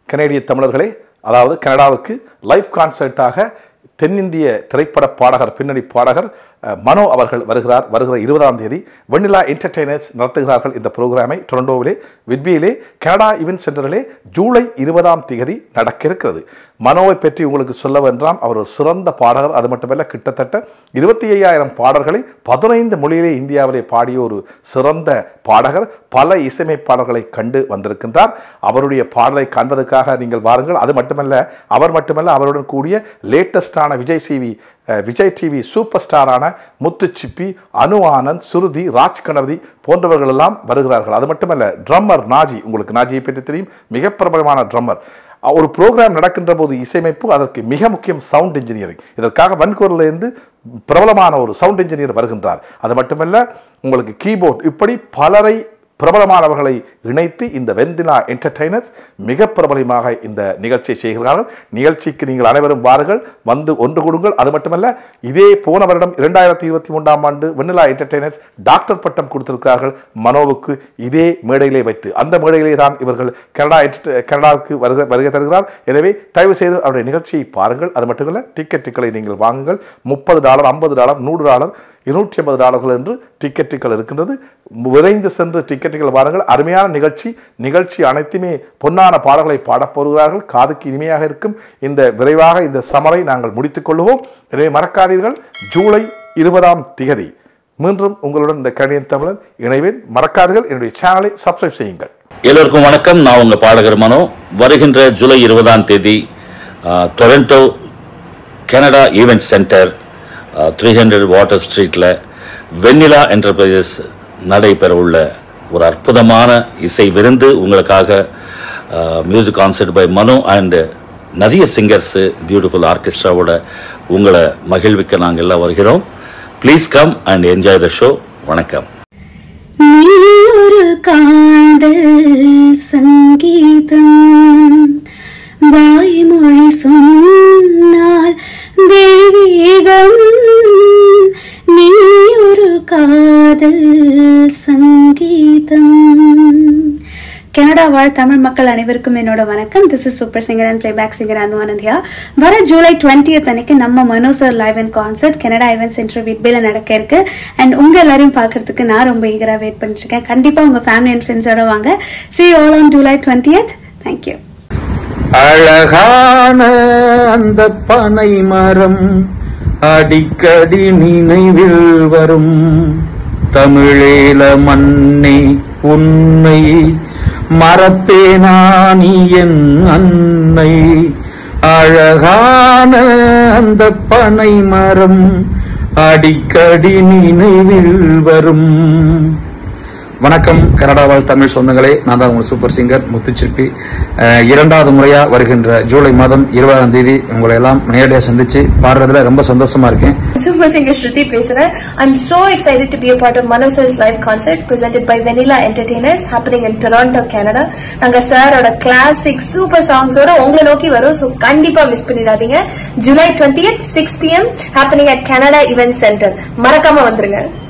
கனேடிய தமிழர்களே அதாவது கனடாவுக்கு லைவ் கான்சர்ட்டாக தென்னிந்திய திரைப்பட பாடகர் பின்னணி பாடகர் அஹ், மனோ அவர்கள் வருகிறார் வருகிற இருபதாம் தேதி வெண்ணிலா என்டர்டெய்னர்ஸ் நடத்துகிறார்கள் இந்த ப்ரோக்ராமை டொரண்டோவிலே விட்பியிலே கனடா இவென்ட் சென்டரிலே ஜூலை இருபதாம் தேதி நடக்க இருக்கிறது மனோவை பற்றி உங்களுக்கு சொல்ல வேண்டாம் அவர் ஒரு சிறந்த பாடகர் அது மட்டுமல்ல கிட்டத்தட்ட இருபத்தி ஐயாயிரம் பாடல்களை பதினைந்து மொழியிலே இந்தியாவிலே பாடிய ஒரு சிறந்த பாடகர் பல இசையமைப்பாளர்களை கண்டு வந்திருக்கின்றார் அவருடைய பாடலை காண்பதற்காக நீங்கள் வாருங்கள் அது மட்டுமல்ல அவர் மட்டுமல்ல அவருடன் கூடிய லேட்டஸ்டான Vijay CV ah, Vijay TV super ஸ்டாரான முத்துச்சிப்பி அனு ஆனந்த் சுருதி ராஜ் கணபதி போன்றவர்கள் எல்லாம் வருகிறார்கள் அது மட்டுமல்ல ட்ரம்மர் நாஜி உங்களுக்கு நாஜியை பற்றி தெரியும் மிக பிரபலமான ட்ரம்மர் ஒரு ப்ரோக்ராம் நடக்கின்ற போது இசையமைப்பு அதற்கு மிக முக்கியம் சவுண்ட் இன்ஜினியரிங் இதற்காக வன்கூரிலிருந்து பிரபலமான ஒரு சவுண்ட் இன்ஜினியர் வருகின்றார் அது மட்டுமல்ல உங்களுக்கு கீபோர்ட் இப்படி பலரை பிரபலமானவர்களை இணைத்து இந்த வெந்திலா என்டர்டைனர்ஸ் மிக பிரபலமாக இந்த நிகழ்ச்சியை செய்கிறார்கள் நிகழ்ச்சிக்கு நீங்கள் அனைவரும் வாருங்கள் வந்து ஒன்று கொடுங்கள் அது மட்டுமல்ல இதே போன வருடம் இரண்டாயிரத்தி இருபத்தி மூன்றாம் ஆண்டு வெண்ணிலா என்டர்டைனர்ஸ் டாக்டர் பட்டம் கொடுத்திருக்கிறார்கள் மனோவுக்கு இதே மேடையிலே வைத்து அந்த மேடையிலே தான் இவர்கள் கனடா enter- கனடாவுக்கு வருகை வருகை தருகிறார் எனவே தயவு செய்து அவருடைய நிகழ்ச்சியை பாருங்கள் அது மட்டுமல்ல டிக்கெட்டுகளை நீங்கள் வாங்குங்கள் முப்பது டாலர் ஐம்பது டாலர் நூறு டாலர் இருநூற்றி ஐம்பது டாலர்கள் என்று டிக்கெட்டுகள் இருக்கின்றது விரைந்து சென்று டிக்கெட்டுகள் வாருங்கள் அருமையான நிகழ்ச்சி நிகழ்ச்சி அனைத்துமே பொன்னான பாடல்களை பாடப் போகிறார்கள் காதுக்கு இனிமையாக இருக்கும் இந்த விரைவாக இந்த சமரை நாங்கள் முடித்துக் கொள்வோம் எனவே மறக்காதீர்கள் ஜூலை இருபதாம் திகதி மீண்டும் உங்களுடன் இந்த கணியன் தமிழன் இணைவேன் மறக்காதீர்கள் என்னுடைய சேனலை சப்ஸ்கிரைப் செய்யுங்கள் எல்லோருக்கும் வணக்கம் நான் உங்க பாடகர் மனோ வருகின்ற ஜூலை இருபதாம் தேதி ஆ, Toronto Canada event center three hundred water ஸ்ட்ரீட்ல வெண்ணிலா என்டர்பிரைசஸ் நடைபெற உள்ள ஒரு அற்புதமான இசை விருந்து உங்களுக்காக music concert by Mano and நிறைய சிங்கர்ஸ் பியூட்டிஃபுல் ஆர்கெஸ்ட்ராவோட உங்களை மகிழ்விக்க நாங்கள் எல்லாம் வருகிறோம் please come and enjoy the show வணக்கம் நீ ஒரு காதல் சங்கீதம் வாய்மொழி சொன்னால் தெய்வீகம் நீ ஒரு காதல் சங்கீதம் கனடா வாழ் தமிழ் மக்கள் அனைவருக்கும் என்னோட வணக்கம் this is super singer and playback singer Anu ஆனந்தியா வர ஜூலை டுவெண்ட்டியத் அன்னைக்கு நம்ம Mano sir live and concert Canada event center விட்பில நடக்க இருக்கு அண்ட் உங்க எல்லாரையும் பார்க்கறதுக்கு நான் ரொம்ப ஈகரா வெயிட் பண்ணிட்டு இருக்கேன் கண்டிப்பா உங்க ஃபேமிலி அண்ட் ஃப்ரெண்ட்ஸோட வாங்க see all on July twentieth thank you அழகான அந்த பனை மரம் அடிக்கடி நினைவில் வரும் தமிழேல மண்ணே உன்னை மறப்பேனா நீ என் அன்னை அழகான அந்த பனை மரம் அடிக்கடி நினைவில் வரும் வணக்கம் கனடா வாழ் தமிழ் சொந்தங்களே நான் தான் உங்கள் சூப்பர் சிங்கர் முத்துச்சிற்பி அஹ், இரண்டாவது முறையா வருகின்ற ஜூலை மாதம் இருபதாம் தேதி உங்களை எல்லாம் நேரடியாக சந்திச்சு பாடுறதுல ரொம்ப சந்தோஷமா இருக்கேன் Super singer Shruti Pesara. I'm so excited to be a part of Manosar's live concert presented by Vanilla Entertainers happening in Toronto, Canada. நாங்க சாரோட கிளாசிக் சூப்பர் சாங்ஸோட உங்களை நோக்கி வரோம் ஸோ கண்டிப்பா மிஸ் பண்ணிடாதீங்க July twenty six PM happening at Canada event center மறக்காம வந்துருங்க